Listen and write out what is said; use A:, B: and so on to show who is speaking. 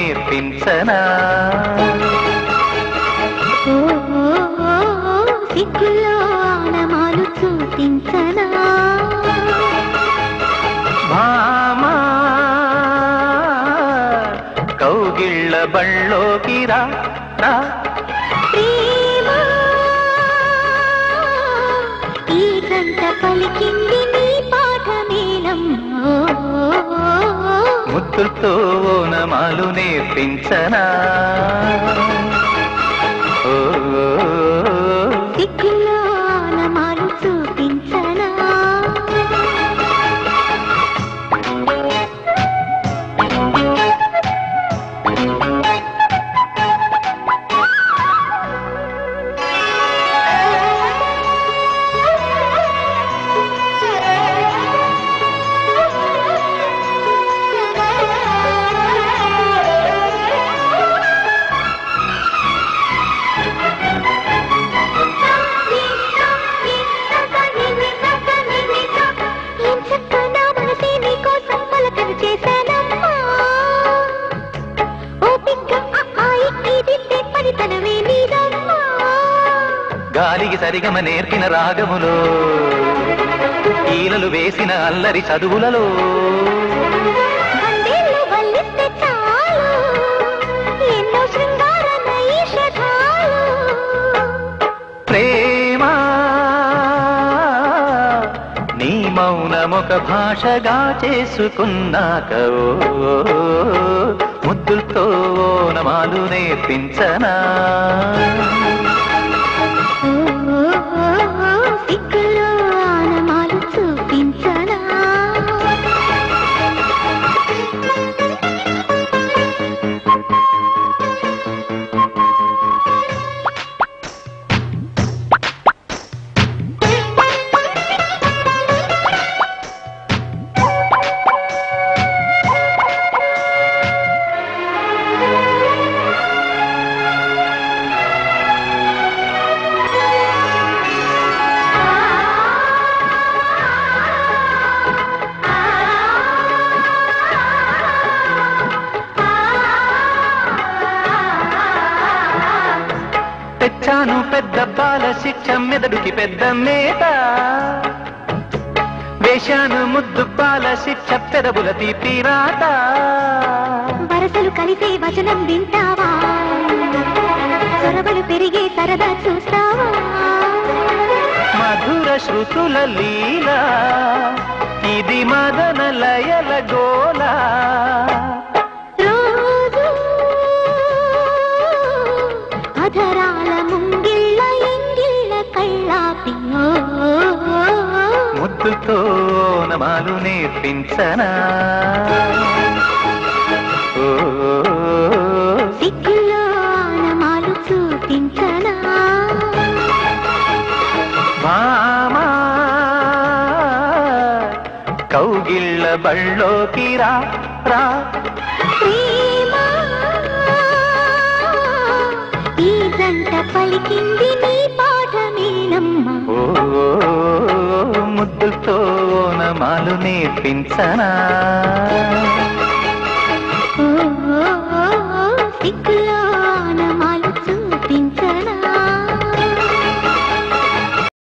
A: నేర్పించనా
B: ఓ, ఓ, ఓ, ఓ, సిగ్గులో ఆనమాలు చూపించనా
A: భామా కౌగిళ్ళ బళ్ళోకి రా రా
B: ప్రేమ ఈ గంట పలికింది నీ పాఠమేనమ్మా
A: ముద్దుతో ఓనమాలు నేర్పించనా ఓ, ఓ, ఓ.
B: సిగ్గులో ఆనమాలు చూపించనా ఏం చక్కగా మనసే నీకోసం పలకలు చేశానమ్మా. ఓపిగ్గా ఆ ఆయి ఈదిస్తే పనితనమే నీదమ్మా.
A: గాలికి సరిగమ నేర్పిన రాగములో ఈలలు వేసిన అల్లరి చదువులలో
B: వందేళ్ళు వల్లిస్తే చాలు, ఎన్నో శృంగార నైషధాలు.
A: ప్రేమ నీ మౌనమొక భాషగా చేసుకున్నాక ఓ, ముద్దులతో ఓనమాలు నేర్పించనా
B: ఓ, ఓ, ఓ, ఓ, సిగ్గులో ఆనమాలు చూపించనా
A: తెచ్చాను పెద్ద బాల శిక్ష మెదడుకి పెద్ద మేత వేశాను ముద్దు పాల శిక్ష పెదవుల తీపి రాత
B: వరసలు కలిసే వచనం వింటావా సొరబలు పెరిగే సరదా చూస్తావా
A: మధుర శృతుల లీల ఇది మదన లయల గోల
B: రోజు అధరాల ముంగిళ్ళ ఎంగిళ్ళ కళ్ళాపి ఓ, ఓ, ఓ,
A: ముద్దుతో నమాలు నేర్పించనా ఓ,
B: సిగ్గులో ఆనమాలు చూపించనా
A: భామా కౌగిళ్ళ బళ్ళోకి రా రా
B: ప్రేమ ఈ జంట పలికింది నీ పాఠమేనమ్మా
A: ఓ ముద్దులతో నమాలు నేర్పించనా
B: ఓ, ఓ, ఓ, ఓ, సిగ్గులో